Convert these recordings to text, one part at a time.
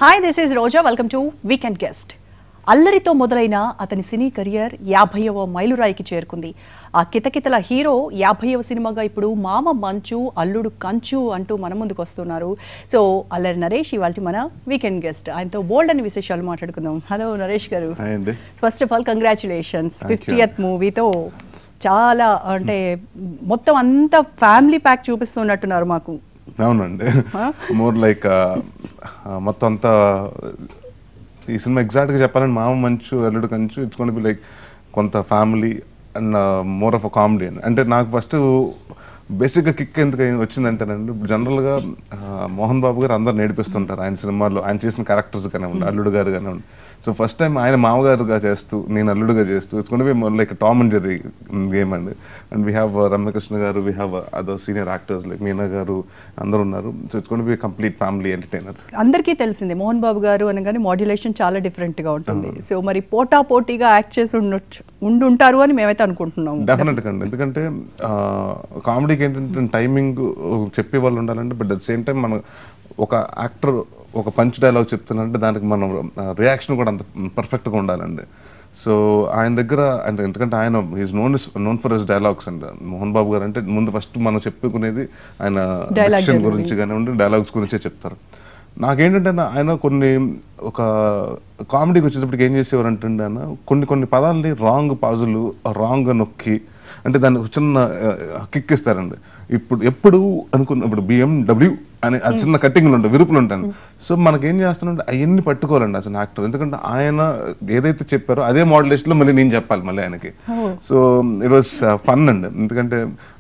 Hi this is Roja welcome to weekend guest అల్లరితో మొదలైన అతని సినీ కెరియర్ యాభైవ మైలురాయికి చేరుకుంది ఆ కితకితల హీరో యాభైవ సినిమాగా ఇప్పుడు మామ మంచు అల్లుడు కంచు అంటూ మన ముందుకు వస్తున్నారు సో అల్లరి నరేష్ ఇవాళ మన వీకెండ్ గెస్ట్ ఆయనతో బోల్డ్ అని విశేషాలు మాట్లాడుకుందాం హలో నరేష్ గారు హాయ్ అండి first of all congratulations Thank you. Fiftieth మూవీతో చాలా అంటే మొత్తం అంతా ఫ్యామిలీ ప్యాక్ చూపిస్తున్నట్టున్నారు మాకు అవునండి Huh? మోర్ లైక్ మొత్తం అంతా ఈ సినిమా ఎగ్జాక్ట్గా చెప్పాలంటే మామ మంచు అల్లుడు కంచు ఇట్స్ కొండ బి లైక్ కొంత family and more of a comedy అండి అంటే నాకు ఫస్ట్ బేసిక్గా కిక్ ఎందుకు అయి- వచ్చిందంటేనండి ఇప్పుడు జనరల్గా మోహన్ బాబు గారు అందరు నేర్పిస్తుంటారు ఆయన సినిమాల్లో ఆయన చేసిన క్యారెక్టర్స్ కానివ్వండి అల్లుడు గారు కానివ్వండి సో ఫస్ట్ టైం ఆయన మామగారుగా చేస్తూ నేను అల్లుడుగా చేస్తూ it's gonna be like Tom and Jerry game అండి and we have Ramyakrishna garu we have other senior actors like Meena garu అందరూ ఉన్నారు so it's gonna be complete family entertainer అందరికీ తెలిసిందే మోహన్ బాబు గారు అనగానే మాడ్యులేషన్ చాలా డిఫరెంట్ గా ఉంటుంది సో మరి పోటా పోటీగా యాక్ట్ చేసి ఉండొచ్చు ఉండుంటారు అని మేమైతే అనుకుంటున్నాము డెఫినెట్గా అండి ఎందుకంటే కామెడీకి ఏంటంటే టైమింగ్ చెప్పే వాళ్ళు ఉండాలంటే బట్ అట్ సేమ్ టైం మన ఒక యాక్టర్ ఒక పంచ్ డైలాగ్ చెప్తున్నారంటే దానికి మనం రియాక్షన్ కూడా అంత పర్ఫెక్ట్గా ఉండాలండి సో ఆయన దగ్గర అంటే ఎందుకంటే ఆయన is known known for his dialogues అండి మోహన్ బాబు గారు అంటే ముందు ఫస్ట్ మనం చెప్పుకునేది ఆయన Dialogue diction delivery. గురించి కానివ్వండి డైలాగ్స్ గురించే చెప్తారు నాకేంటంటే నా- ఆయన కొన్ని ఒక కామెడీకి వచ్చేటప్పటికి ఏం చేసేవారు అంటే ఆయన కొన్ని కొన్ని పదాలని రాంగ్ పాజులు రాంగ్ నొక్కి అంటే దాన్ని ఒక చిన్న కిక్ ఇస్తారండి ఇప్పుడు ఎప్పుడు అనుకున్న ఇప్పుడు బిఎండబ్ల్యూ అని ఆ చిన్న కట్టింగ్లు ఉంటాయి విరుపులు ఉంటాయి సో మనకేం చేస్తున్నారంటే అవన్నీ పట్టుకోవాలండి అసలు యాక్టర్ ఎందుకంటే ఆయన ఏదైతే చెప్పారో అదే మోడలేషన్లో మళ్ళీ నేను చెప్పాలి మళ్ళీ ఆయనకి సో ఇట్ వాస్ ఫన్ అండి ఎందుకంటే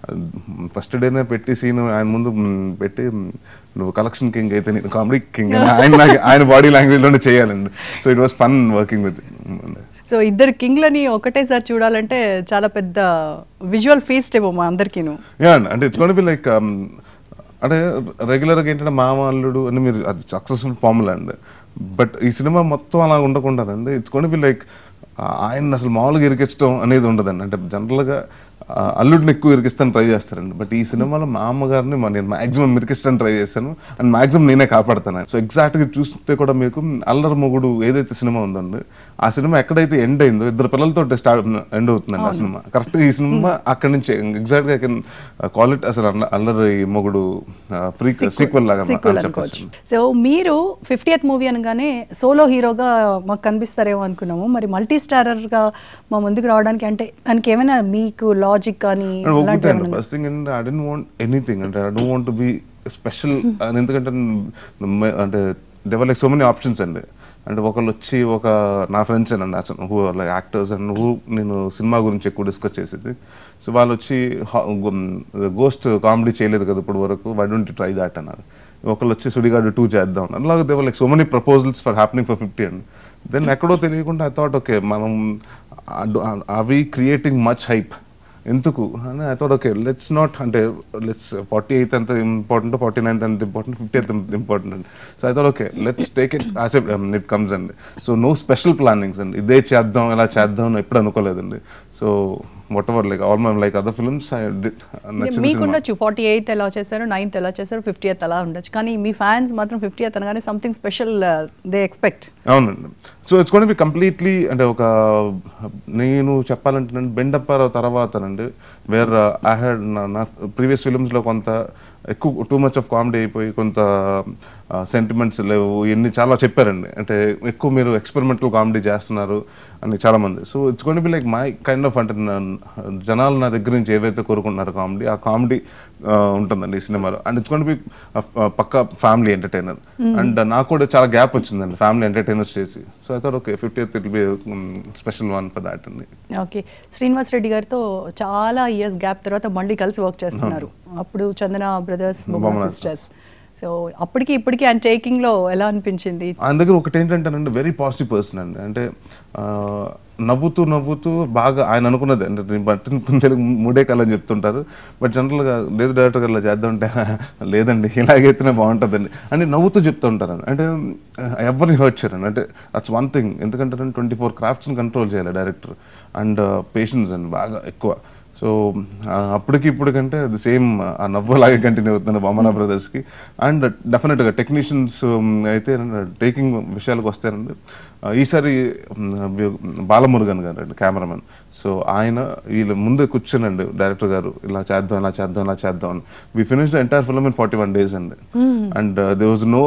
ఫస్ట్ డేనే పెట్టి సీన్ ఆయన ముందు మ్, పెట్టి మ్, నువ్వు కలెక్షన్ కింగ్ అయితే నేను కామెడీ కింగ్ అని ఆయన నాకు- ఆయన బాడీ లాంగ్వేజ్లోనే చేయాలండి so it was fun working with so ఇద్దరు కింగ్లని ఒకటేసారి చూడాలంటే చాలా పెద్ద విజువల్ ఫీస్ట్ ఏమో మా అందరికీను యా అండి అంటే ఇట్స్ గోన్ బి లైక్ అంటే రెగ్యులర్గా ఏంటంటే మామ అల్లుడు అని మీరు అది సక్సెస్ఫుల్ ఫార్ములా అండి బట్ ఈ సినిమా మొత్తం అలా ఉండకుండానండి ఇట్స్ గోన్ బి లైక్ ఆయన అసలు మామూలుగా ఇరికించడం అనేది ఉండదండి అంటే జనరల్గా అల్లుడిని ఎక్కువ ఇరికిస్తాను ట్రై చేస్తారండి బట్ ఈ సినిమాలో మా అమ్మగారిని మా- నేను మాక్సిమం ఇరికిస్తాను ట్రై చేశాను అండ్ మాక్సిమం నేనే కాపాడుతాను సో ఎగ్జాక్ట్గా చూస్తే కూడా మీకు అల్లరి మొగుడు ఏదైతే సినిమా ఉందండి ఆ సినిమా ఎక్కడైతే ఎండ్ అయిందో ఇద్దరు పిల్లలతో స్టార్ట్ ఎండ్ అవుతుందండి ఆ సినిమా కరెక్ట్గా ఈ సినిమా అక్కడి నుంచి ఎగ్జాక్ట్గా ఐ కెన్ కాల్ ఇట్ అసలు అల్ల- అల్లరి మొగుడు ప్రీ సీక్వెల్ లాగా సీక్వెల్ అని అనుకోవచ్చు చెప్పచ్చు సో మీరు ఫిఫ్టీయత్ మూవీ అనగానే సోలో హీరోగా మాకు కనిపిస్తారేమో అనుకున్నాము మరి మల్టీ స్టారర్గా మా ముందుకు రావడానికి అంటే దానికి ఏమైనా మీకు లాజిక్ కానీ ఒకటే అలాంటివి అండి ఏమైనా ఫస్ట్ థింగ్ ఏంటంటే ఐ డెంట్ వాంట్ ఎనీథింగ్ అంటే I don't want to be special అని ఎందుకంటే మ- అంటే there were like so many options అండి అంటే ఒకళ్ళు వచ్చి ఒక నా ఫ్రెండ్స్ అండి అసలు who like actors and who నేను సినిమా గురించి ఎక్కువ డిస్కస్ చేసేది సో వాళ్ళు వచ్చి గోస్ట్ కామెడీ చేయలేదు కదా ఇప్పుడు వరకు వై డోంట్ ట్రై దాట్ అన్నారు ఒకళ్ళు వచ్చి సుడిగాడు టూ చేద్దాం అన్నారు అలాగే there were like so many proposals for happening for fifty and then ఎక్కడో తెలియకుండా ఐ థాట్ ఓకే మనం అవి క్రియేటింగ్ మచ్ హైప్ ఎందుకు అని I thought okay let's not అంటే లెట్స్ ఫార్టీ ఎయిత్ ఎంత ఇంపార్టెంట్ ఫార్టీ నైన్త్ ఎంత ఇంపార్టెంట్ ఫిఫ్టీ ఎయిత్ ఇంపార్టెంట్ అండి so I thought okay let's take it as it comes అండి so no special plannings అండి ఇదే చేద్దాం ఇలా చేద్దాం అని ఎప్పుడు అనుకోలేదండి so whatever like all my like other films I did మీకు ఉండొచ్చు ఫార్టీ ఎయిత్ ఎలా చేశారు నైన్త్ ఎలా చేశారు ఫిఫ్టీయత్ అలా ఉండొచ్చు కానీ మీ ఫ్యాన్స్ మాత్రం ఫిఫ్టీయత్ అనగానే సంథింగ్ స్పెషల్ దే ఎక్స్పెక్ట్ అవునండి so it's gonna be completely అంటే ఒక నేను చెప్పాలంటే బెండప్పారావు తర్వాతనండి వేర్ ఐ హ్యాడ్ నా ప్రీవియస్ ఫిల్మ్స్లో కొంత ఎక్కువ టూ మచ్ ఆఫ్ కామెడీ అయిపోయి కొంత సెంటిమెంట్స్ లేవు ఇవన్నీ చాలా చెప్పారండి అంటే ఎక్కువ మీరు ఎక్స్పెరిమెంటల్ కామెడీ చేస్తున్నారు అని చాలామంది so it's gonna be like my kind of అంటే నా- జనాలు నా దగ్గర నుంచి ఏవైతే కోరుకుంటున్నారో కామెడీ ఆ కామెడీ ఉంటుందండి ఈ సినిమాలో అండ్ ఇట్స్ గోన్ బి పక్క ఫ్యామిలీ ఎంటర్టైనర్ అండ్ నాకు కూడా చాలా గ్యాప్ వచ్చిందండి ఫ్యామిలీ ఎంటర్టైనర్స్ చేసి so I thought okay fifty it be special one for that అండి ఓకే శ్రీనివాస్ రెడ్డి గారితో చాలా ఇయర్స్ గ్యాప్ తర్వాత మళ్ళీ కలిసి వర్క్ చేస్తున్నారు అప్పుడు చందన బ్రదర్స్ బొమ్మ బొమ్మన. సిస్టర్స్ సో అప్పటికి ఇప్పటికి ఆయన టేకింగ్ లో ఎలా అనిపించింది ఆయన దగ్గర ఒకటి ఏంటంటేనండి వెరీ పాజిటివ్ పర్సన్ అండి అంటే ఆ, నవ్వుతూ నవ్వుతూ బాగా ఆయన అనుకున్నది అంటే నేను బట్టి తెలుగు మూడే కళ అని చెప్తుంటారు బట్ జనరల్గా లేదు డైరెక్టర్ గారు ఇలా చేద్దామంటే లేదండి ఇలాగైతేనే బాగుంటుందండి అని నవ్వుతూ చెప్తూ ఉంటారండి అంటే ఆ, ఎవరిని హర్ట్ చేయరండి అంటే అట్స్ వన్ థింగ్ ఎందుకంటే ట్వంటీ ఫోర్ క్రాఫ్ట్స్ని కంట్రోల్ చేయాలి డైరెక్టర్ అండ్ పేషెన్స్ అండి బాగా ఎక్కువ సో అప్పటికి ఇప్పటికంటే అది సేమ్ ఆ నవ్వులాగే కంటిన్యూ అవుతుంది బొమ్మన బ్రదర్స్కి అండ్ డెఫినెట్గా టెక్నీషియన్స్ అయితే టేకింగ్ విషయాలకు వస్తారండి ఆ, ఈసారి మ్, బాలమురుగన్ గారు అండి కెమెరామెన్ సో ఆయన వీళ్ళ ముందే కూర్చోనండి డైరెక్టర్ గారు ఇలా చేద్దాం ఇలా చేద్దాం ఇలా చేద్దాం అని we finish the entire film in forty one days అండి అండ్ దే వాజ్ నో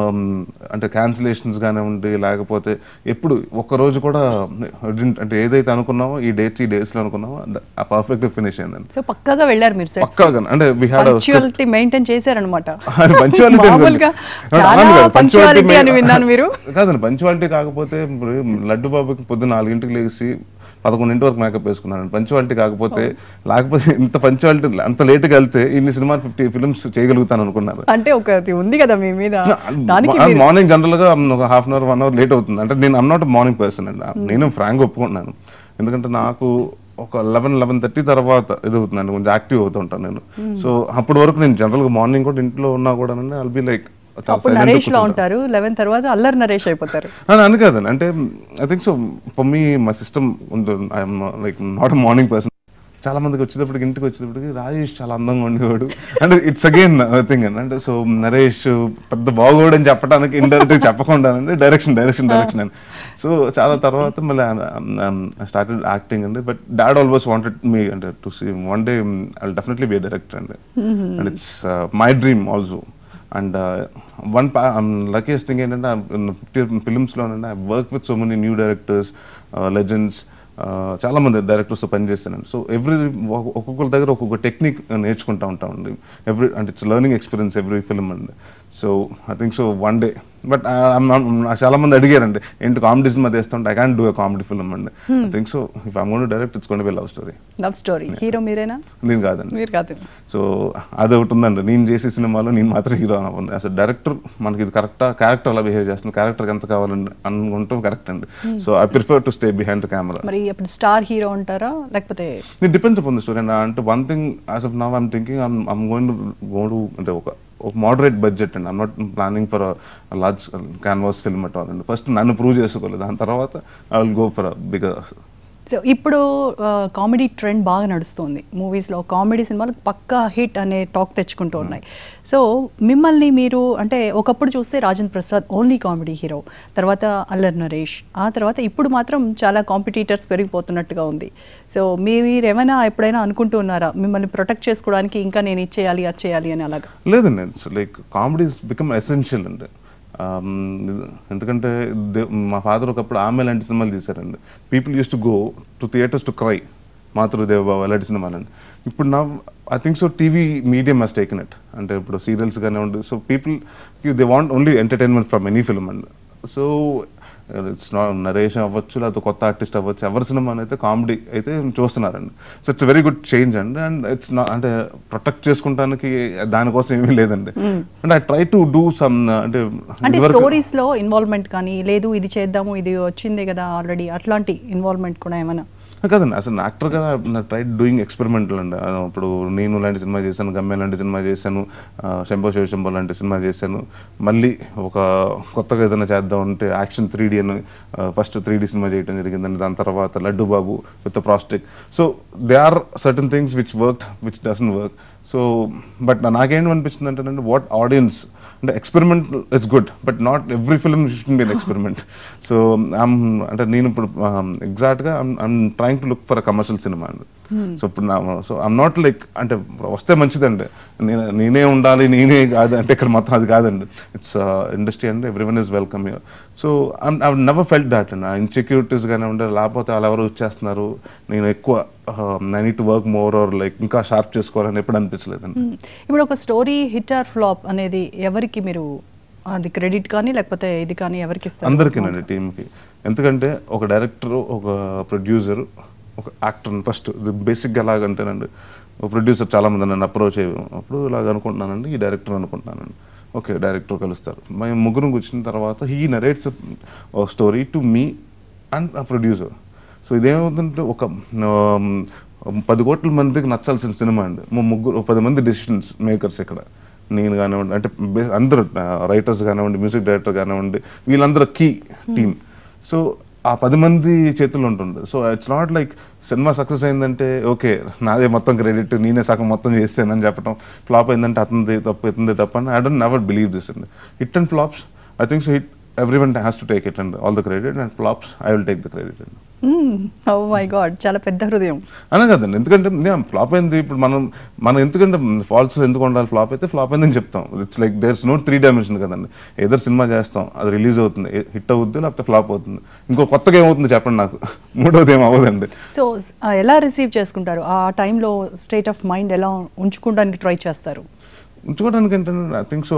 అంటే క్యాన్సిలేషన్స్ కానివ్వండి లేకపోతే ఎప్పుడు ఒక్క రోజు కూడా didn't- అంటే ఏదైతే అనుకున్నామో ఈ డేట్స్ ఈ డేస్లో అనుకున్నామో ఆ పర్ఫెక్ట్ ఫినిష్ అయిందండి సో పక్కాగా వెళ్ళారు మీరు సెట్స్ పక్కాగా అంటే వి హ్యాడ్ పంక్చువాలిటీ మెయింటైన్ చేశారనమాట పంచువాలిటీ మామూలుగా చాలా పంక్చువాలిటీ అని విన్నాను మీరు కాదండి పంచువాలిటీ కాకపోతే ఇప్పుడు లడ్డు బాబుకి పొద్దున్న నాలుగింటికి లేచి పదకొండింటి వరకు మేకప్ వేసుకున్నాను పంచువాలిటీ కాకపోతే లేకపోతే ఇంత పంచువాలిటీ అంత లేట్గా వెళ్తే ఇన్ని సినిమా ఫిఫ్టీ ఫిల్మ్స్ చేయగలుగుతాను అనుకున్నారు అంటే ఒకటి ఉంది కదా మీ మీద దానికి మీరు- మార్నింగ్ జనరల్ గా ఒక half an hour one hour late అవుతుంది అంటే నేను అమ్ నాట్ మార్నింగ్ పర్సన్ అండి నేను ఫ్రాంక్ ఒప్పుకుంటున్నాను ఎందుకంటే నాకు ఒక లెవెన్ లెవెన్ థర్టీ తర్వాత ఇది అవుతుందండి కొంచెం యాక్టివ్ అవుతుంటాను నేను సో అప్పటి వరకు నేను జనరల్ గా మార్నింగ్ కూడా ఇంట్లో ఉన్నా కూడా ఐల్ బి లైక్ అప్పుడు నరేష్ లో ఉంటారు లెవెన్ తర్వాత అల్లరి నరేష్ అయిపోతారు అని అని కాదండి అంటే I think so for me my system I'm like not morning person చాలా మందికి వచ్చేటప్పటికి ఇంటికి వచ్చేటప్పటికి రాజేష్ చాలా అందంగా ఉండేవాడు అంటే ఇట్స్ అగైన్ థింగ్ అండి అంటే సో నరేష్ పెద్ద బాగోడు అని చెప్పడానికి ఇండైరెక్ట్ చెప్పకుండా అంటే డైరెక్షన్ డైరెక్షన్ డైరెక్షన్ అని సో చాలా తర్వాత మళ్ళీ స్టార్టెడ్ యాక్టింగ్ అండి but dad always wanted me అంటే to see one day I definitely be director అండి and it's my dream also and one luckiest thing ఏంటంటే ఫిఫ్టీ ఫిల్మ్స్లోనండి I work with so many new directors legends చాలా మంది directors పనిచేస్తానండి so every ఒక్కొక్కరి దగ్గర ఒక్కొక్క technique నేర్చుకుంటా ఉంటామండి ఎవ్రీ అంటే it's learning experience every film అండి so I think so one day but చాలా మంది అడిగారండి ఏంటి కామెడీ సినిమా తీస్తుంటే I can do a comedy film అండి I think so if I'm gonna direct it's gonna be love story love story hero మీరేనా నేను కాదండి మీరు కాదు సో అది ఒకటి ఉందండి నేను చేసే సినిమాలో నేను మాత్రం హీరో ఉంది అసలు డైరెక్టర్ మనకి ఇది కరెక్టా క్యారెక్టర్ అలా బిహేవ్ చేస్తుంది క్యారెక్టర్కి ఎంత కావాలండి అనుకుంటాం కరెక్ట్ అండి so I prefer to stay behind the camera మరి అప్పుడు స్టార్ హీరో ఉంటారా లేకపోతే it depends upon the story and అంటే one thing as of now I'm thinking I'm I'm going to go to అంటే ఒక ఒక మోడరేట్ బడ్జెట్ అండి I'm not planning for large canvas film at all అండి first నన్ను prove చేసుకోలేదు దాని తర్వాత I will go for bigger so ఇప్పుడు కామెడీ ట్రెండ్ బాగా నడుస్తుంది మూవీస్లో కామెడీ సినిమాలు పక్కా హిట్ అనే టాక్ తెచ్చుకుంటూ ఉన్నాయి సో మిమ్మల్ని మీరు అంటే ఒకప్పుడు చూస్తే Rajendra Prasad only comedy hero తర్వాత అల్లరి నరేష్ ఆ తర్వాత ఇప్పుడు మాత్రం చాలా కాంపిటీటర్స్ పెరిగిపోతున్నట్టుగా ఉంది సో మీరు ఏమైనా ఎప్పుడైనా అనుకుంటూ ఉన్నారా మిమ్మల్ని ప్రొటెక్ట్ చేసుకోవడానికి ఇంకా నేను ఇది చేయాలి అది చేయాలి అని అలాగా లేదండి it's like comedy become essential అండి Um, ఇది- ఎందుకంటే దే- మా ఫాదర్ ఒకప్పుడు ఆమె లాంటి సినిమాలు తీశారండి people used to go to theatres to cry మాతృదేవబాబు అలాంటి సినిమాలండి ఇప్పుడు నా I think so TV medium has taken it అంటే ఇప్పుడు సీరియల్స్ కానివ్వండి so people they want only entertainment from any film అండి సో ఇట్స్ నాట్ నరేష్ అవ్వచ్చు లేకపోతే కొత్త ఆర్టిస్ట్ అవ్వచ్చు ఎవరి సినిమా అయితే కామెడీ అయితే చూస్తున్నారండి so it's very good change అండి అండ్ ఇట్స్ నా అంటే ప్రొటెక్ట్ చేసుకుంటానికి దానికోసం ఏమీ లేదండి and I try to do some అంటే అంటే ఇదివరకు- స్టోరీస్ లో ఇన్వాల్వ్మెంట్ కానీ లేదు ఇది చేద్దాము ఇది వచ్చిందే కదా ఆల్రెడీ అట్లాంటి ఇన్వాల్వ్మెంట్ కూడా ఏమైనా కాదండి అసలు యాక్టర్గా ట్రై డూయింగ్ ఎక్స్పెరిమెంటల్ అండి ఆ, ఇప్పుడు నేను లాంటి సినిమా చేశాను గమ్య లాంటి సినిమా చేశాను ఆ, శంభో శివశంభో లాంటి సినిమా చేశాను మళ్ళీ ఒక కొత్తగా ఏదైనా చేద్దాం అంటే యాక్షన్ త్రీ డీ అని ఫస్ట్ త్రీ డీ సినిమా చేయడం జరిగిందండి దాని తర్వాత Laddu Babu with prosthetic so they are certain things which work which doesn't work so but నాకేమనిపించింది అంటే వాట్ ఆడియన్స్ అంటే experiment it's good but not every film should be experiment so I'm అంటే నేను ఇప్పుడు ఎగ్జాక్ట్గా I'm trying to look for a commercial సినిమా అండి so ఇప్పుడు నా సో ఐమ్ నాట్ లైక్ అంటే వస్తే మంచిదండి నేను నేనే ఉండాలి నేనే కాదు అంటే ఇక్కడ మొత్తం అది కాదండి ఇట్స్ ఇండస్ట్రీ అండి everyone is welcome your so I never felt that అండి ఆ ఇన్సెక్యూరిటీస్ కానీ ఉండే లేకపోతే వాళ్ళు ఎవరు వచ్చేస్తున్నారు నేను ఎక్కువ I need to work more or like ఇంకా షార్ప్ చేసుకోవాలని ఎప్పుడు అనిపించలేదండి మ్మ్. ఇప్పుడు ఒక స్టోరీ హిట్ ఆర్ ఫ్లాప్ అనేది ఎవరికి మీరు అది క్రెడిట్ కానీ లేకపోతే ఇది కానీ ఎవరికి ఇస్తారు అందరికీనండి టీంకి ఎందుకంటే ఒక డైరెక్టర్ ఒక ప్రొడ్యూసర్ ఒక యాక్టర్ ఫస్ట్ ఇది బేసిక్గా ఎలాగంటేనండి ఒక ప్రొడ్యూసర్ చాలా మంది నన్ను అప్రోచ్ అయ్యారు అప్పుడు ఇలాగ అనుకుంటున్నానండి ఈ డైరెక్టర్ అనుకుంటున్నానండి ఓకే డైరెక్టర్ కలుస్తారు మేము ముగ్గురు కూర్చున్న తర్వాత హీ నరేట్స్ ఒక స్టోరీ టు మీ అండ్ ఆ ప్రొడ్యూసర్ సో ఇదేమవుతుందంటే ఒక ఆమ్, పది కోట్ల మందికి నచ్చాల్సిన సినిమా అండి మా ముగ్గురు ఒక పది మంది డెసిషన్స్ మేకర్స్ ఇక్కడ నేను కానివ్వండి అంటే బే- అందరూ రైటర్స్ కానివ్వండి మ్యూజిక్ డైరెక్టర్ కానివ్వండి వీళ్ళందరూ కీ టీమ్ సో ఆ పది మంది చేతుల్లో ఉంటుంది సో ఇట్స్ నాట్ లైక్ సినిమా సక్సెస్ అయిందంటే ఓకే నాదే మొత్తం క్రెడిట్ నేనే సగం మొత్తం చేస్తానని చెప్పడం ఫ్లాప్ అయిందంటే అతనిది తప్పు ఇతనిది తప్పు అని I don't never believe this అండి hit and flops I think so hit everyone has to take it and all the credit and flops I will take the credit అండి ఓ మై గాడ్ చాలా పెద్ద హృదయం అనే కదండి ఎందుకంటే flop అయింది ఇప్పుడు మనం మనం ఎందుకంటే ఫాల్స్ ఎందుకు ఉండాలి ఫ్లాప్ అయితే ఫ్లాప్ అయిందని చెప్తాం it's like there's no three dimension కదండి ఏదర్ సినిమా చేస్తాం అది రిలీజ్ అవుతుంది హిట్ అవుద్ది లేకపోతే ఫ్లాప్ అవుతుంది ఇంకో కొత్తగా ఏమవుతుంది చెప్పండి నాకు మూడోది ఏం అవ్వదండి సో ఎలా రిసీవ్ చేసుకుంటారు ఆ టైంలో స్టేట్ ఆఫ్ మైండ్ ఎలా ఉంచుకోవడానికి ట్రై చేస్తారు ఉంచుకోవడానికి ఏంటంటే ఐ థింక్ సో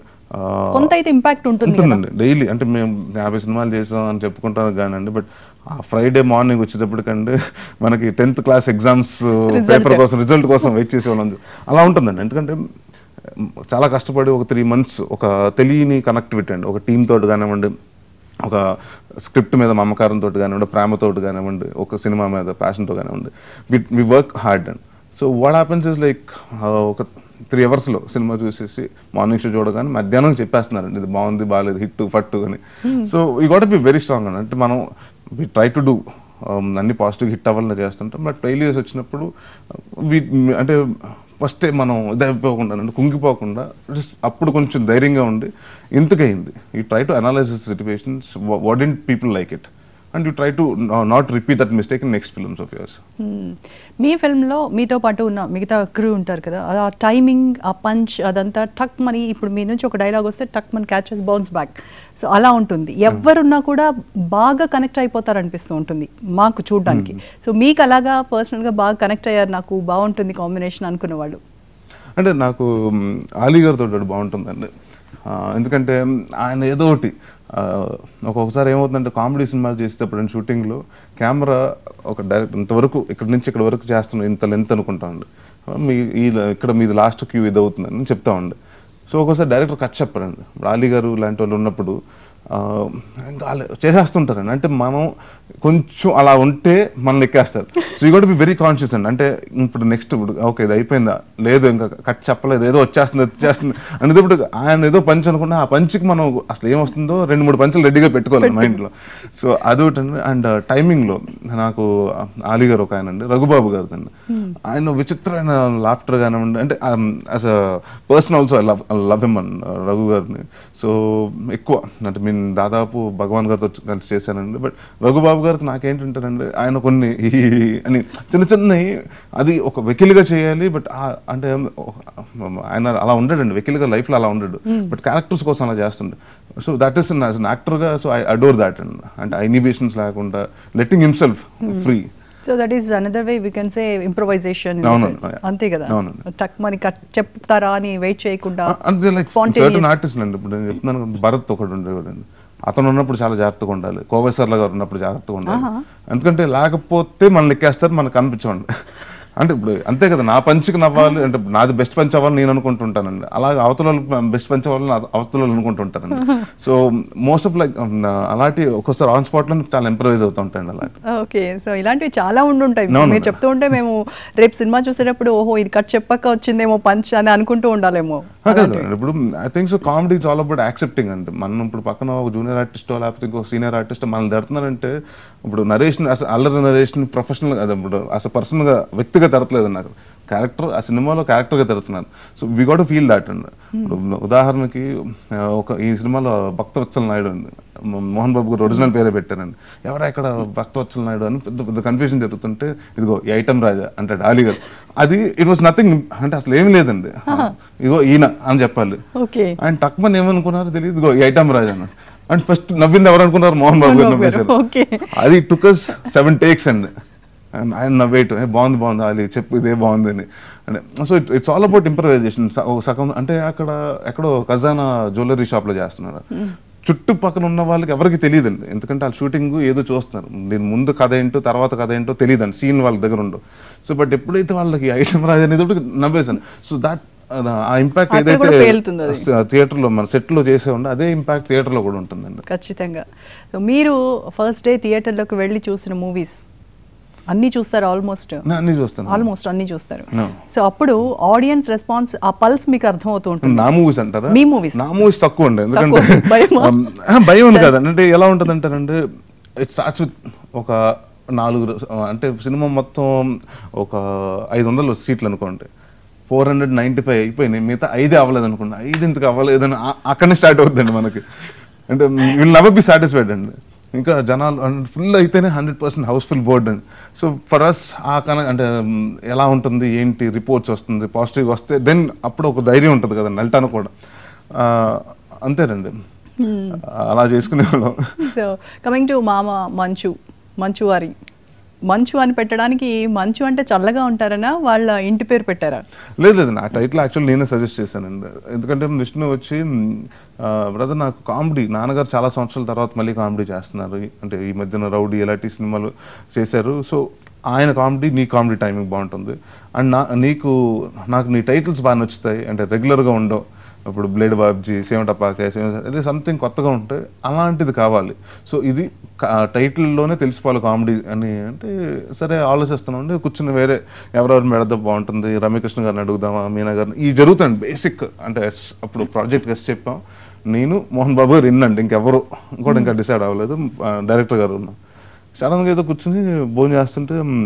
కొంత అయితే ఇంపాక్ట్ ఉంటుంది కదా. ఉంటుందండి డైలీ అంటే మేము యాభై సినిమాలు చేసాం అని చెప్పుకుంటాం కానండి బట్ ఆ ఫ్రైడే మార్నింగ్ వచ్చేటప్పటికంటే మనకి tenth class exams Result. Paper కోసం రిజల్ట్ కోసం వెయిట్ చేసేవాళ్ళం అలా ఉంటుందండి ఎందుకంటే మ్, చాలా కష్టపడి ఒక త్రీ మంత్స్ ఒక తెలియని కనెక్టివిటీ అండి ఒక టీమ్ తోటి కానివ్వండి ఒక స్క్రిప్ట్ మీద మమకారంతో కానివ్వండి ప్రేమతోటి కానివ్వండి ఒక సినిమా మీద ప్యాషన్తో కానివ్వండి we we work hard and so what happens is like ఒక త్రీ అవర్స్లో సినిమా చూసేసి మార్నింగ్ షో చూడగానే మధ్యాహ్నం చెప్పేస్తున్నారండి ఇది బాగుంది బాగాలేదు హిట్ ఫట్టు అని సో ఈ గోట్ బి వెరీ స్ట్రాంగ్ అండి అంటే మనం వి ట్రై టు డూ అన్ని పాజిటివ్ హిట్ అవ్వాలని చేస్తుంటాం బట్ ఫెయిలియర్స్ వచ్చినప్పుడు వి అంటే ఫస్ట్ మనం ఇదైపోకుండా అంటే కుంగిపోకుండా just అప్పుడు కొంచెం ధైర్యంగా ఉండి ఇంతకైంది you try to analyse situations what in people like it and you try to not repeat that mistake in next films of yours Hmm. మీ ఫిల్మ్లో మీతో పాటు ఉన్న మిగతా క్రూ ఉంటారు కదా అది ఆ టైమింగ్ ఆ పంచ్ అదంతా టక్ మని ఇప్పుడు మీ నుంచి ఒక డైలాగ్ వస్తే టక్ మని క్యాచెస్ బౌన్స్ బ్యాక్ సో అలా ఉంటుంది ఎవరున్నా కూడా బాగా కనెక్ట్ అయిపోతారు అనిపిస్తూ ఉంటుంది మాకు చూడడానికి సో మీకు అలాగా పర్సనల్గా బాగా కనెక్ట్ అయ్యారు నాకు బాగుంటుంది కాంబినేషన్ అనుకున్న వాళ్ళు అంటే నాకు మ్, ఆలీ గారితో బాగుంటుందండి ఆ, ఎందుకంటే మ్, ఆయన ఏదో ఒకటి ఆ, ఒక్కొక్కసారి ఏమవుతుందంటే కామెడీ సినిమాలు చేసేటప్పుడు నేను షూటింగ్లో కెమెరా ఒక డైరెక్ట్ ఇంతవరకు ఇక్కడ నుంచి ఇక్కడ వరకు చేస్తున్నాం ఇంత లెంత్ అనుకుంటామండి మీ ఈ ఇక్కడ మీది లాస్ట్ క్యూ ఇది అవుతుందని చెప్తామండి సో ఒక్కోసారి డైరెక్టర్ కట్ చెప్పారండి ఇప్పుడు ఆలీ గారు లాంటి వాళ్ళు ఉన్నప్పుడు ఆ, ఇంకా అలా చేసేస్తుంటారండి అంటే మనం కొంచెం అలా ఉంటే మనం ఎక్కేస్తారు so you got be very conscious అండి అంటే ఇప్పుడు నెక్స్ట్ ఇప్పుడు ఓకే ఇది అయిపోయిందా లేదు ఇంకా కట్ చెప్పలేదు ఏదో వచ్చేస్తుంది వచ్చేస్తుంది అనేటప్పుడు ఆయన ఏదో పంచ్ అనుకున్నా ఆ పంచ్కి మనం అసలు ఏమొస్తుందో రెండు మూడు పంచులు రెడీగా పెట్టుకోవాలి మైండ్లో సో అదొకటి అండ్ టైమింగ్లో నాకు ఆలీ గారు ఒక ఆయన అండి రఘుబాబు గారు అండి ఆయన విచిత్రమైన లాఫ్టర్ కానివ్వండి అంటే as a person also I love love him అన్ రఘు గారిని సో ఎక్కువ అంటే నేను దాదాపు భగవాన్ గారితో కలిసి చేశానండి బట్ రఘుబాబు గారికి నాకేంటంటారండి ఆయన కొన్ని ఈ- అని చిన్న చిన్నవి అది ఒక వెకిలిగా చేయాలి బట్ అంటే ఆయన అలా ఉండడండి వెకిలిగా లైఫ్లో అలా ఉండడు బట్ క్యారెక్టర్స్ కోసం అలా చేస్తుండే so that is as an యాక్టర్గా సో ఐ అడోర్ దాట్ అండి అంటే ఇనిబేషన్స్ లేకుండా letting himself free so that is another way we can say improvisation అవునండి. అంతే కదా అవునండి. టక్ మని కట్ చెప్తారా అని వెయిట్ చేయకుండా అంతే లైక్ spontaneous. సర్టన్ ఆర్టిస్ట్ అండి ఇప్పుడు నేను చెప్తున్నాను కదా, భరత్ ఒకడు ఉండేవాడండి అతను ఉన్నప్పుడు చాలా జాగ్రత్తగా ఉండాలి కోవేశ్వర్ల గారు ఉన్నప్పుడు జాగ్రత్తగా ఉండాలి ఎందుకంటే లేకపోతే మనల్ని ఎక్కేస్తారు మనకు కనిపించండి అంటే ఇప్పుడు అంతే కదా నా పంచికి నవ్వాలి అంటే నాది బెస్ట్ పంచ్ అవ్వాలని నేను అనుకుంటుంటానండి అలాగే అవతల బెస్ట్ పంచ్ అవ్వాలని నా- అవతల వాళ్ళు అనుకుంటుంటారండి సో మోస్ట్ ఆఫ్ లైక్ అలాంటి ఒక్కోసారి ఆన్ స్పాట్లో చాలా ఎంప్రవైజ్ అవుతూ ఉంటాయండి అలాంటి ఓకే సో ఇలాంటివి చాలా ఉండుంటాయి అవును. మీరు చెప్తూ ఉంటే మేము రేపు సినిమా చూసేటప్పుడు ఓహో ఇది కట్ చెప్పక వచ్చిందేమో పంచ్ అని అనుకుంటూ ఉండాలేమో కాదు ఇప్పుడు I think so comedy is all about accepting అంటే మనం ఇప్పుడు పక్కన ఒక జూనియర్ ఆర్టిస్ట్ లేకపోతే ఇంకో సీనియర్ ఆర్టిస్ట్ మనల్ని తిడుతున్నారంటే ఇప్పుడు నరేషన్ అసలు అల్లరి నరేషన్ ప్రొఫెషనల్ అదే ఇప్పుడు అసలు పర్సన్గా వ్యక్తిగా తిడతలేదు నాకు క్యారెక్టర్ ఆ సినిమాలో క్యారెక్టర్గా తిడుతున్నాను so we got feel that అండి ఇప్పుడు ఉదాహరణకి ఆ, ఒక ఈ సినిమాలో భక్తవత్సల నాయుడు అండి మ- మోహన్ బాబు గారు ఒరిజినల్ పేరే పెట్టారండి ఎవరా ఇక్కడ భక్తవత్సల నాయుడు అని పెద్ద పెద్ద కన్ఫ్యూజన్ జరుగుతుంటే ఇదిగో ఈ ఐటమ్ రాజా అంటే డాలీ గారు అది ఇట్ వాస్ నథింగ్ అంటే అసలు ఏం లేదండి ఇదిగో ఈయన అని చెప్పాలి ఓకే ఆయన టక్మన్ ఏమనుకున్నారో తెలియదు ఇదిగో ఈ ఐటమ్ రాజా అని అండ్ ఫస్ట్ నవ్వింది ఎవరు అనుకున్నారు మోహన్ బాబు గారు మోహన్ బాబు గారు, నవ్వేశారు. okay. అది టుకస్ సెవెన్ టేక్స్ అండి అండ్ ఆయన నవ్వేయటం "ఏ, బాగుంది బాగుంది అది చెప్పు ఇదే బాగుంది అని అంటే so it it's all about improvisation సగం అంటే అక్కడ ఎక్కడో ఖజానా జ్యువెలరీ షాప్లో చేస్తున్నారు చుట్టుపక్కల ఉన్న వాళ్ళకి ఎవరికి తెలియదండి ఎందుకంటే వాళ్ళు షూటింగ్ ఏదో చూస్తున్నారు దీని ముందు కథ ఏంటో తర్వాత కథ ఏంటో తెలియదండి సీన్ వాళ్ళ దగ్గర ఉండవు సో బట్ ఎప్పుడైతే వాళ్ళకి ఐటమ్ రాజు అనేది ఒకటి నవ్వేశాను సో దాట్ ఆ ఇంపాక్ట్ అక్కడ కూడా పేలుతుంది అది. ఏదైతే థియేటర్లో మన సెట్లో చేసే ఉండే అదే ఇంపాక్ట్ థియేటర్లో కూడా ఉంటుందండి ఖచ్చితంగా సో మీరు ఫస్ట్ డే థియేటర్లోకి వెళ్ళి చూసిన మూవీస్ అన్నీ చూస్తారు ఆల్మోస్ట్ నేను అన్ని చూస్తాను ఆల్మోస్ట్ అన్నీ చూస్తారు No. సో అప్పుడు ఆడియన్స్ రెస్పాన్స్ ఆ పల్స్ మీకు అర్థమవుతూ ఉంటుంది నా మూవీస్ అంటారా మీ movies. నా మూవీస్ తక్కువ అండి ఎందుకంటే తక్కువ. భయమా? um, ఆ, భయం ఉంది కదా అంటే ఎలా ఉంటుంది అంటారంటే ఇట్ స్టార్ట్స్ విత్ ఒక నాలుగు ర- అంటే సినిమా మొత్తం ఒక ఐదు వందల సీట్లు అనుకోండి ఫోర్ హండ్రెడ్ నైంటీ ఫైవ్ అయిపోయినాయి మిగతా ఐదే అవ్వలేదు అనుకోండి ఐదు ఇంతకు అవ్వలేదని ఆ- అక్కడనే స్టార్ట్ అవుతుందండి మనకి అంటే విల్ నెవర్ బి సాటిస్ఫైడ్ అండి ఇంకా జనాలు ఫుల్ అయితేనే హండ్రెడ్ పర్సెంట్ హౌస్ఫుల్ బోర్డ్ అండి సో ఫర్ అస్ ఆ కన అంటే మ్, ఎలా ఉంటుంది ఏంటి రిపోర్ట్స్ వస్తుంది పాజిటివ్ వస్తే దెన్ అప్పుడు ఒక ధైర్యం ఉంటుంది కదండి వెళ్ళటానికి కూడా ఆ, అంతేనండి అలా చేసుకునేవాళ్ళం సో కమింగ్ టు మామ మంచు మంచు వారి మంచు అని పెట్టడానికి మంచు అంటే చల్లగా ఉంటారనా వాళ్ళ ఇంటి పేరు పెట్టారా లేదు లేదు నా టైటిల్ యాక్చువల్ నేనే సజెస్ట్ చేశానండి ఎందుకంటే విష్ణు వచ్చి బ్రదర్ నాకు కామెడీ నాన్నగారు చాలా సంవత్సరాల తర్వాత మళ్ళీ కామెడీ చేస్తున్నారు అంటే ఈ మధ్యన రౌడీ ఎలాంటి సినిమాలు చేశారు సో ఆయన కామెడీ నీ కామెడీ టైమింగ్ బాగుంటుంది అండ్ నా నీకు నాకు నీ టైటిల్స్ బాగా నచ్చుతాయి అంటే రెగ్యులర్గా ఉండవు ఇప్పుడు బ్లేడ్ బాబ్జీ సేమటపాక ఇది సంథింగ్ కొత్తగా ఉంటే అలాంటిది కావాలి సో ఇది టైటిల్లోనే తెలిసిపోవాలి కామెడీ అని అంటే సరే ఆలోచిస్తున్నాం కూర్చుని వేరే ఎవరెవరు మెడద బాగుంటుంది రమ్యకృష్ణ గారిని అడుగుదామా మీనా గారిని ఈ జరుగుతుంది బేసిక్ అంటే s- అప్పుడు ప్రాజెక్ట్ గెస్ట్ చెప్పాం నేను మోహన్ బాబు గారు ఇన్నండి ఇంకెవరు ఇంకోటి ఇంకా డిసైడ్ అవ్వలేదు డైరెక్టర్ గారు ఉన్నాం సడన్గా ఏదో కూర్చుని భోజనం చేస్తుంటే మ్,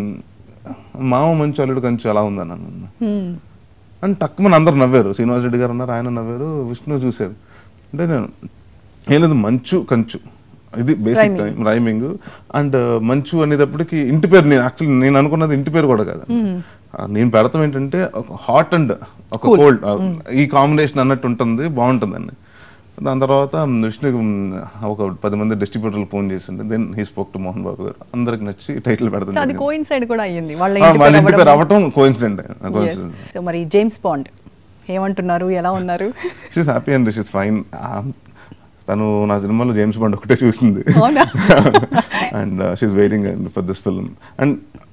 మామ మంచి అల్లుడు కంచు ఎలా ఉందన్నాను Hmm. అని తక్కువ అందరు నవ్వారు శ్రీనివాస్ రెడ్డి గారు ఉన్నారు ఆయన నవ్వారు విష్ణు చూశారు అంటే నేను ఏం లేదు మంచు కంచు ఇది బేసిక్ Rhyming. రైమింగ్ అండ్ మంచు అనేటప్పటికి ఇంటి పేరు నేను యాక్చువల్లీ నేను అనుకున్నది ఇంటి పేరు కూడా కాదు ఆ, నేను పెడతాం ఏంటంటే ఒక హాట్ అండ్ ఒక కోల్డ్ ఈ కాంబినేషన్ అన్నట్టు ఉంటుంది బాగుంటుందండి దాని తర్వాత విష్ణు ఒక పది మంది డిస్ట్రిబ్యూటర్లు ఫోన్ చేసింది then he spoke to Mohan Babu గారు అందరికి నచ్చి టైటిల్ సో అది పెడతాను కోయిన్సైడ్ కూడా అయ్యింది వాళ్ళ వాళ్ళ ఇంటి పేరు ఇంటి పేరు అవ్వడం. అవ్వటం కోయిన్సిడెంట్ Yes. కోయిన్సిడెంట్ సో మరి జేమ్స్ బాండ్ ఏమంటున్నారు ఎలా ఉన్నారు she's happy and she's fine తను నా సినిమాలో జేమ్స్ బాండ్ ఒకటే చూసింది అవునా? And she's waiting and for this film and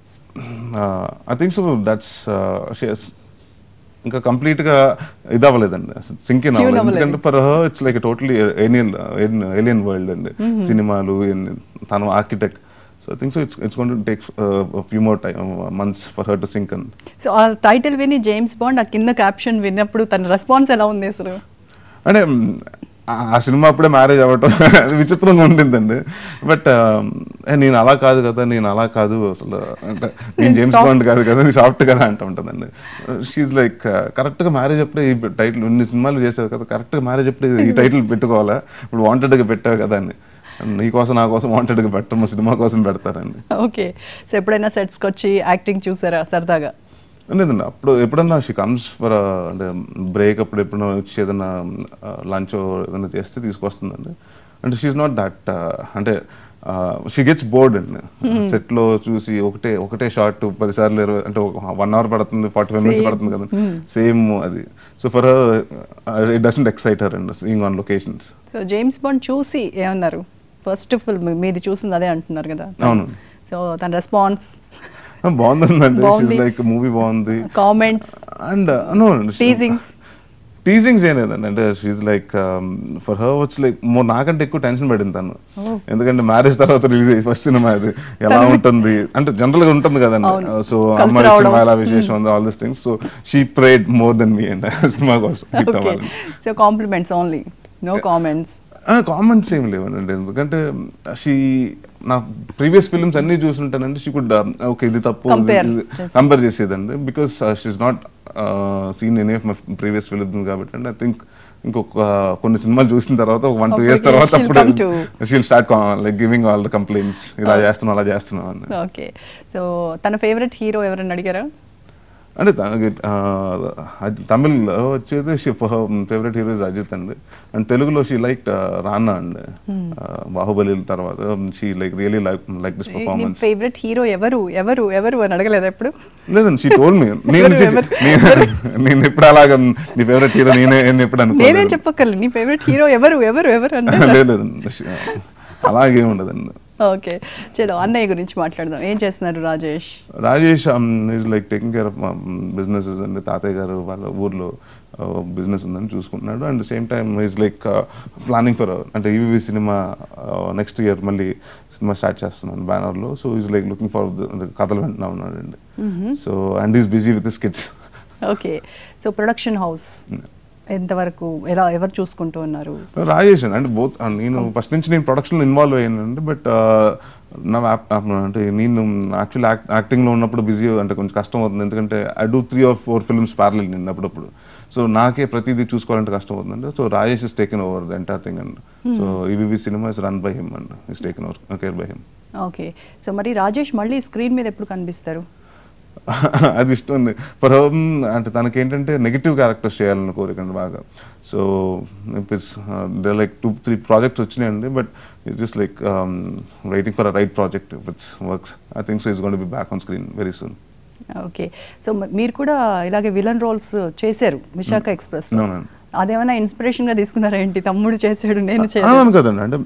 I think so that's she's ఇంకా కంప్లీట్ గా ఇది అవ్వలేదండి సింక్ ఇన్ Tune అవ్వలేదు అవ్వలేదు. ఎందుకంటే for her it's like totally alien alien world అండి సినిమాలు ఇవన్నీ. తను architect so I think so it's it's gonna take few more time months for her to sync and so ఆ టైటిల్ విని James Bond ఆ కింద క్యాప్షన్ విన్నప్పుడు తన రెస్పాన్స్ ఎలా ఉంది అసలు అంటే మ్, ఆ- ఆ సినిమా అప్పుడే మ్యారేజ్ అవ్వటం అది విచిత్రంగా ఉంటుందండి బట్ నేను అలా కాదు కదా నేను అలా కాదు అసలు అంటే నేను జేమ్స్ Soft. బాండ్ కాదు కదా నేను సాఫ్ట్ కదా అంటూ ఉంటుందండి షీఈ్ లైక్ కరెక్ట్గా మ్యారేజ్ అప్పుడే ఈ టైటిల్ ఇన్ని సినిమాలు చేశారు కదా కరెక్ట్గా మ్యారేజ్ అప్పుడే ఈ టైటిల్ పెట్టుకోవాలా ఇప్పుడు వాంటెడ్గా పెట్టావు కదా అని నీ కోసం నా కోసం వాంటెడ్గా పెట్టము సినిమా కోసం పెడతారండి ఓకే సో ఎప్పుడైనా సెట్స్కి వచ్చి యాక్టింగ్ చూసారా సరదాగా లేదండి అప్పుడు ఎప్పుడన్నా షీ కమ్స్ ఫర్ అంటే బ్రేక్ అప్పుడు ఎప్పుడైనా వచ్చి ఏదైనా లంచ్ ఏదైనా చేస్తే తీసుకొస్తుందండి అంటే షీఈ్ నాట్ దట్ అంటే షీ గెట్స్ బోర్డ్ అండి సెట్ లో చూసి ఒకటే ఒకటే షార్ట్ పది సార్లు ఇరవై అంటే వన్ అవర్ పడుతుంది ఫార్టీ ఫైవ్ మినిట్స్ Same. పడుతుంది కదా సేమ్ అది so for it doesn't excite her అండి seeing on locations so James Bond చూసి ఏమన్నారు ఫస్ట్ ఫిల్మ్ మీది చూసింది అదే అంటున్నారు కదా అవును. సో తన రెస్పాన్స్ బాగుందండి బాగుంది. లైక్ మూవీ బాగుంది comments and no teasings teasings ఏం లేదండి అంటే షీజ్ లైక్ ఫర్ హర్ వచ్చి లైక్ నాకంటే ఎక్కువ టెన్షన్ పడింది తను Oh. ఎందుకంటే మ్యారేజ్ తర్వాత రిలీజ్ అయ్యి ఫస్ట్ సినిమా అది ఎలా ఉంటుంది అంటే జనరల్ గా ఉంటుంది కదండి అవును. సో కలిసి అమ్మాయి రావడం. సినిమా ఎలా విశేషం ఉంది all this things so she prayed more then me and సినిమా కోసం హిట్ ఓకే అవ్వాలి so compliments only no comments comments ఏం లేవండి ఎందుకంటే షీ నా ప్రీవియస్ ఫిల్మ్స్ అన్ని చూసుంటానండి షీ కుడ్ ఓకే ఇది తప్పు Compare చేసి. కంపేర్ చేసేదండి because she's not seen any of my previous films కాబట్టి అండి ఐ థింక్ ఇంకొక కొన్ని సినిమాలు చూసిన తర్వాత ఒక one two Okay, years okay. తర్వాత She'll అప్పుడు come to- she'll start like giving all the complaints ఇలా చేస్తున్నాం అలా చేస్తున్నాం అని ఓకే సో తన ఫేవరెట్ హీరో ఎవరైనా అడిగారా అంటే తనకి ఆ, అజ్- తమిళ్లో వచ్చేది షీ ఫేవరెట్ హీరోస్ అజిత్ అండి అండ్ తెలుగులో షీ లైక్ రానా అండి ఆ, బాహుబలి తర్వాత she like really like like this నీ పర్ఫార్మెన్స్ ఫేవరెట్ హీరో ఎవరు ఎవరు ఎవరు అని అడగలేదు ఎప్పుడు లేదండి షీ టోల్ మీ నేను ఎవరు, చి- ఎవరు? నేను- నేను ఎప్పుడు అలాగా నీ ఫేవరెట్ హీరో నేనే నేను ఎప్పుడు నేనే అనుకోలేదు చెప్పక్కర్లేదు నీ ఫేవరెట్ హీరో ఎవరు ఎవరు ఎవరు అంటే లేదు లేదండి She- అలాగే ఉండదండి ఓకే చలో అన్నయ్య గురించి మాట్లాడదాం ఏం చేస్తున్నారు Rajesh Rajesh is like taking care of businesses అండి తాతయ్య గారు వాళ్ళ ఊర్లో బిజినెస్ ఉందని చూసుకుంటున్నాడు and same time is like planning for అంటే ఈవీవి సినిమా నెక్స్ట్ ఇయర్ మళ్ళీ సినిమా స్టార్ట్ చేస్తున్నాను బ్యానర్లో so is like looking for కథలు వింటున్నా ఉన్నాడు అండి so and is busy with kids okay so production house ఎంతవరకు ఎలా ఎవరు చూసుకుంటూ ఉన్నారు రాజేష్ అండి అంటే బోత్ నేను ఫస్ట్ నుంచి నేను ప్రొడక్షన్లో ఇన్వాల్వ్ అయ్యానండి బట్ నా యాప్- అంటే నేను యాక్చువల్ యాక్ట్ యాక్టింగ్లో ఉన్నప్పుడు బిజీ అంటే కొంచెం కష్టం అవుతుంది ఎందుకంటే I do three or four films parallel నేను అప్పుడప్పుడు సో నాకే ప్రతిదీ చూసుకోవాలంటే కష్టం అవుతుందండి so Rajesh is taken over the entire thing and so EVV సినిమా is run by him and is taken over care by him okay so మరి రాజేష్ మళ్ళీ స్క్రీన్ మీద ఎప్పుడు కనిపిస్తారు అది ఇష్టం ఉంది ఫర్ హోమ్ అంటే తనకి ఏంటంటే నెగిటివ్ క్యారెక్టర్స్ చేయాలని కోరికండి బాగా so it's they like two three projects వచ్చినాయండి but it just like waiting for a right project which works I think so is gonna be back on screen very soon okay so మ- మీరు కూడా ఇలాగే villain roles చేశారు Visakha express అవునండి. అదేమైనా inspiration గా తీసుకున్నారా ఏంటి తమ్ముడు చేశాడు నేను చేశాను అవును కదండి అంటే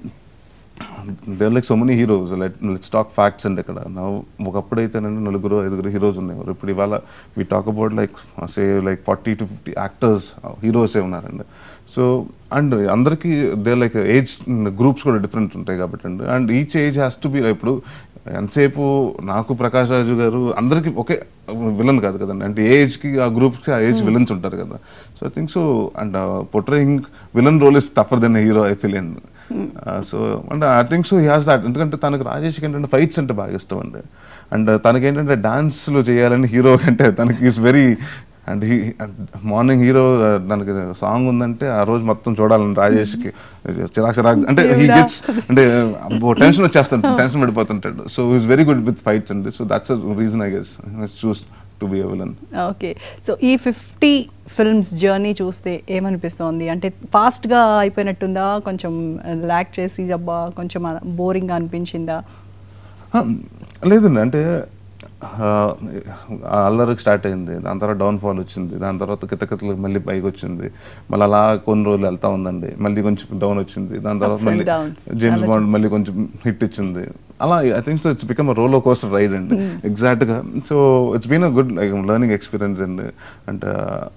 there like so many heroes let's talk facts అండి ఇక్కడ నా ఒకప్పుడు అయితేనండి నలుగురు ఐదుగురు హీరోస్ ఉండేవారు ఇప్పుడు ఇవాళ we talk about like say like forty to fifty actors హీరోసే ఉన్నారండి సో అండ్ అందరికీ దే లైక్ ఏజ్ గ్రూప్స్ కూడా డిఫరెంట్ ఉంటాయి కాబట్టి అండి and each age has to be ఇప్పుడు ఎంతసేపు నాకు ప్రకాష్ రాజు గారు అందరికీ ఒకే విలన్ కాదు కదండి అంటే ఏ ఏజ్కి ఆ గ్రూప్కి ఆ ఏజ్ విలన్స్ ఉంటారు కదా so I think so and portraying villain role is tougher then hero I feel and so అంటే I think so he has that ఎందుకంటే తనకు రాజేష్కి ఏంటంటే ఫైట్స్ అంటే బాగా ఇష్టం అండి అండ్ తనకి ఏంటంటే డాన్స్లు చేయాలని హీరో కంటే తనకి is very and he morning hero దానికి సాంగ్ ఉందంటే ఆ రోజు మొత్తం చూడాలని రాజేష్కి చిరాక్ చిరాక్ అంటే హీ దేవుడా. గెట్స్ అంటే టెన్షన్ వచ్చేస్తాడు టెన్షన్ పడిపోతుంటాడు so is very good with fights అండి so that's reason I guess chose to be villain okay so ఈ ఫిఫ్టీ ఫిల్మ్స్ జర్నీ చూస్తే ఏమనిపిస్తోంది అంటే ఫాస్ట్గా అయిపోయినట్టుందా కొంచెం ల్యాక్ చేసి అబ్బా కొంచెం బోరింగ్గా అనిపించిందా ఆ, లేదండి అంటే ఆ, అల్లరికి స్టార్ట్ అయింది దాని తర్వాత డౌన్ ఫాల్ వచ్చింది దాని తర్వాత కితకితలకు మళ్ళీ పైకి వచ్చింది మళ్ళీ అలా కొన్ని రోజులు వెళ్తా ఉందండి మళ్ళీ కొంచెం డౌన్ వచ్చింది దాని తర్వాత Ups and మళ్ళీ downs. జేమ్స్ చాలా బాండ్ మళ్ళీ కొంచెం హిట్ ఇచ్చింది అలా I think so it's become roller coaster ride అండి ఎగ్జాక్ట్ గా so it's been a good like learning experience అండి అంటే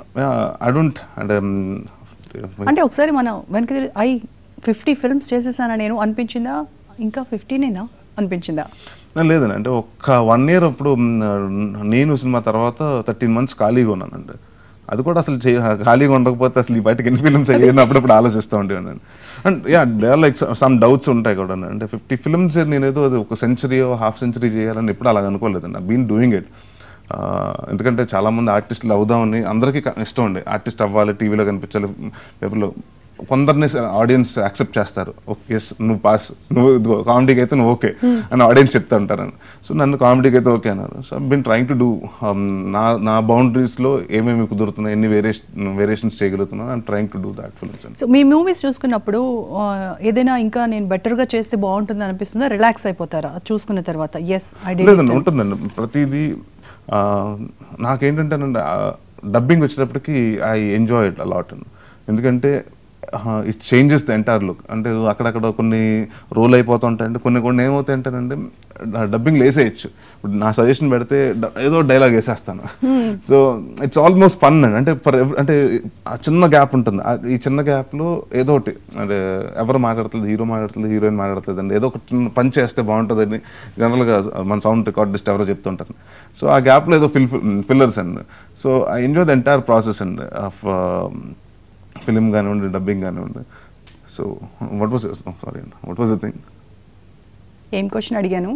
ఐ డోంట్ అంటే అంటే ఒకసారి మనం వెనక్కి తిరిగి, ఐ ఫిఫ్టీ ఫిల్మ్స్ చేసేసానా నేను అనిపించిందా ఇంకా ఫిఫ్టీనేనా అనిపించిందా ఆ, లేదండి అంటే ఒక్క వన్ ఇయర్ అప్పుడు మ్, నేను సినిమా తర్వాత థర్టీన్ మంత్స్ ఖాళీగా ఉన్నానండి అది కూడా అసలు చే- ఖాళీగా ఉండకపోతే అసలు ఈ బయటకి ఎన్ని ఫిల్మ్స్ అయ్యాను అప్పుడప్పుడు ఆలోచిస్తూ ఉండేవాడిని and yeah they are like some doubts ఉంటాయి కూడా అంటే ఫిఫ్టీ ఫిల్మ్స్ నేనేదో అది ఒక సెంచరీ హాఫ్ సెంచరీ చేయాలని ఎప్పుడు అలాగ అనుకోలేదండి ఐ బీన్ డూయింగ్ ఇట్ ఎందుకంటే చాలా మంది ఆర్టిస్టులు అవుదామని అందరికీ క- ఇష్టం ఉండే ఆర్టిస్ట్ అవ్వాలి టీవీలో కనిపించాలి పేపర్లో కొందరిని ఆడియన్స్ యాక్సెప్ట్ చేస్తారు ఓకే ఎస్ నువ్వు పాస్ నువ్వు కామెడీకి అయితే నువ్వు ఓకే అని ఆడియన్స్ చెప్తా ఉంటారని సో నన్ను కామెడీకి అయితే ఓకే అన్నారు so been trying to do నా నా బౌండరీస్లో ఏమేమి కుదురుతున్నాయి ఎన్ని వేరియేషన్ వేరియేషన్స్ చేయగలుగుతున్నాను and trying to do that films so మీ మూవీస్ చూసుకున్నప్పుడు ఆ, ఏదైనా ఇంకా నేను బెటర్గా చేస్తే బాగుంటుంది అనిపిస్తుందా రిలాక్స్ అయిపోతారా అది చూసుకున్న తర్వాత ఎస్ ఐ లేదండి ఉంటుందండి ప్రతిదీ ఆ, నాకేంటంటే డబ్బింగ్ వచ్చేటప్పటికి ఐ ఎంజాయ్ ఇట్ అలాట్ ఎందుకంటే it changes the entire look అంటే అక్కడక్కడ కొన్ని రోల్ అయిపోతుంటాయంటే కొన్ని కొన్ని ఏమవుతాయి అంటేనండి డబ్బింగ్ వేసేయచ్చు ఇప్పుడు నా సజెషన్ పెడితే డ- ఏదో డైలాగ్ వేసేస్తాను సో ఇట్స్ ఆల్మోస్ట్ ఫన్ అండి అంటే ఫర్ అంటే ఆ చిన్న గ్యాప్ ఉంటుంది ఆ- ఈ చిన్న గ్యాప్లో ఏదో ఒకటి అంటే ఎవరు మాట్లాడుతుంది హీరో మాట్లాడుతుంది హీరోయిన్ మాట్లాడుతుంది అండి ఏదో ఒక చిన్న పని చేస్తే బాగుంటుందని జనరల్గా మన సౌండ్ రికార్డిస్ట్ ఎవరో చెప్తుంటారు సో ఆ గ్యాప్లో ఏదో ఫిల్ ఫిల్లర్స్ అండి so I enjoy the entire process అండి ఆఫ్ ఫిలిం కానివ్వండి డబ్బింగ్ కానివ్వండి సో వాట్ వాజ్ సారీ అండి వాట్ వాజ్ ద థింగ్ ఏం క్వశ్చన్ అడిగాను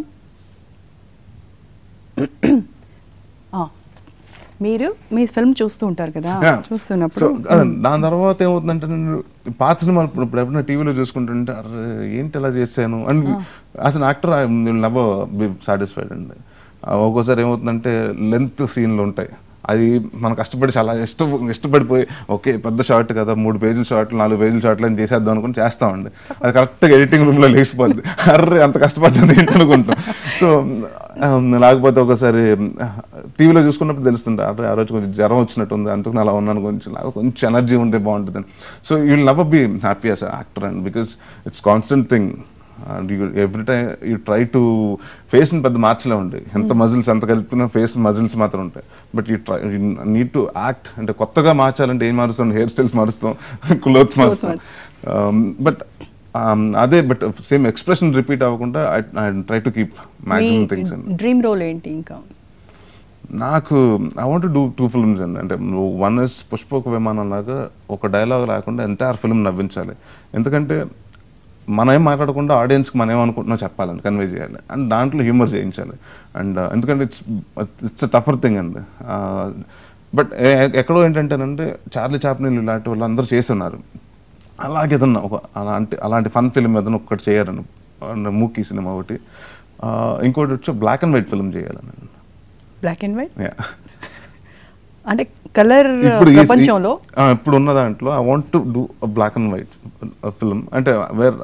ఆ, మీరు మీ ఫిల్మ్ చూస్తూ ఉంటారు కదా చూస్తున్నప్పుడు సో దాని తర్వాత ఏమవుతుందంటే నేను పాత సినిమాలు ఇప్పుడు ఇప్పుడు ఎప్పుడైనా టీవీలో చూసుకుంటుంటే అరే ఏంటి ఎలా చేశాను and as an actor I never be satisfied అండి ఆ, ఒక్కోసారి ఏమవుతుందంటే లెంత్ సీన్లు ఉంటాయి అది మనం కష్టపడి చాలా ఇష్టం ఇష్టపడిపోయి ఓకే పెద్ద షార్ట్ కదా మూడు పేజీల షార్ట్లు నాలుగు పేజీల షార్ట్లు అని చేసేద్దాం అనుకుని చేస్తామండి అది కరెక్ట్గా ఎడిటింగ్ రూమ్లో లేచిపోద్ది అర్రే అంత కష్టపడ్డాను ఏంటి అనుకుంటాం సో లేకపోతే ఒకసారి టీవీలో చూసుకున్నప్పుడు తెలుస్తుంది అరే ఆ రోజు కొంచెం జ్వరం వచ్చినట్టు ఉంది అందుకని అలా ఉన్నాను కొంచెం నాకు కొంచెం ఎనర్జీ ఉంటే బాగుంటుంది so you will never be happy as actor and because it's constant thing and you every time you try to ఫేస్ని పెద్ద మార్చలే ఉంటాయి ఎంత మజిల్స్ ఎంత కలిపినా ఫేస్ మజిల్స్ మాత్రం ఉంటాయి but you try need to act అంటే కొత్తగా మార్చాలంటే ఏం మారుస్తాం హెయిర్ స్టైల్స్ మారుస్తాం క్లోత్స్ మారుస్తాం బట్ అదే బట్ సేమ్ ఎక్స్ప్రెషన్ రిపీట్ అవ్వకుండా I try to keep me maximum things and dream role ఏంటి ఇంకా నాకు I want do two films అండి అంటే వన్ ఇస్ పుష్పక విమానం లాగా ఒక డైలాగ్ లేకుండా ఎంటైర్ ఫిల్మ్ నవ్వించాలి ఎందుకంటే మనం ఏం మాట్లాడకుండా ఆడియన్స్కి మనం ఏమనుకుంటున్నా చెప్పాలని కన్వే చేయాలి అండ్ దాంట్లో హ్యూమర్ చేయించాలి అండ్ ఎందుకంటే ఇట్స్ ఇట్స్ టఫర్ థింగ్ అండి బట్ ఎక్కడో ఏంటంటేనంటే చార్లీ చాప్నిల్ ఇలాంటి వాళ్ళు అందరూ చేస్తున్నారు అలాగే ఏదన్నా ఒక అలాంటి అలాంటి ఫన్ ఫిల్మ్ ఏదైనా ఒక్కటి చేయాలని మూకీ సినిమా ఒకటి ఆ, ఇంకోటి వచ్చి బ్లాక్ అండ్ వైట్ ఫిల్మ్ చేయాలని బ్లాక్ అండ్ వైట్ Yeah. అంటే కలర్ ఇప్పుడు ఈ- ప్రపంచంలో ఆ, ఇప్పుడు ఉన్న దాంట్లో I want to do black and white film అంటే where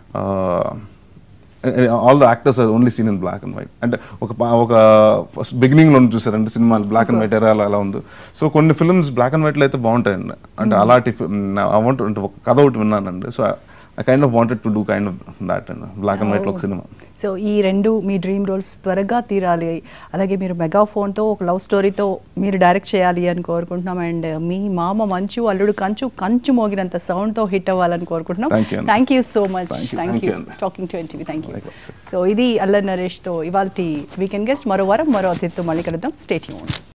all the actors are only seen in black and white అంటే ఒక పా- ఒక ఫస్ట్ బిగినింగ్ లో చూసారంటే సినిమాలు బ్లాక్ అండ్ వైట్ ఎరా అలా ఉంది సో కొన్ని ఫిల్మ్స్ బ్లాక్ అండ్ వైట్ లో అయితే బాగుంటాయండి అంటే అలాంటి ఐ వాంట్ అంటే ఒక కథ ఒకటి విన్నానండి so I kind of wanted to do kind of that అండి బ్లాక్ అండ్ వైట్ లో ఒక సినిమా సో ఈ రెండు మీ డ్రీమ్ రోల్స్ త్వరగా తీరాలి అలాగే మీరు మెగాఫోన్తో ఒక లవ్ స్టోరీతో మీరు డైరెక్ట్ చేయాలి అని కోరుకుంటున్నాం అండ్ మీ మామ మంచు అల్లుడు కంచు కంచు మోగినంత సౌండ్తో హిట్ అవ్వాలని కోరుకుంటున్నాం Thank you, Anna. Thank you so much Thank you, thank thank you you, Anna. Talking to NTV thank you Likewise. So ఇది అల్లరి నరేష్తో ఇవాళ వీకెండ్ గెస్ట్ మరో వారం మరో అతిథితో మళ్ళీ కలుద్దాం స్టేట్ యూన్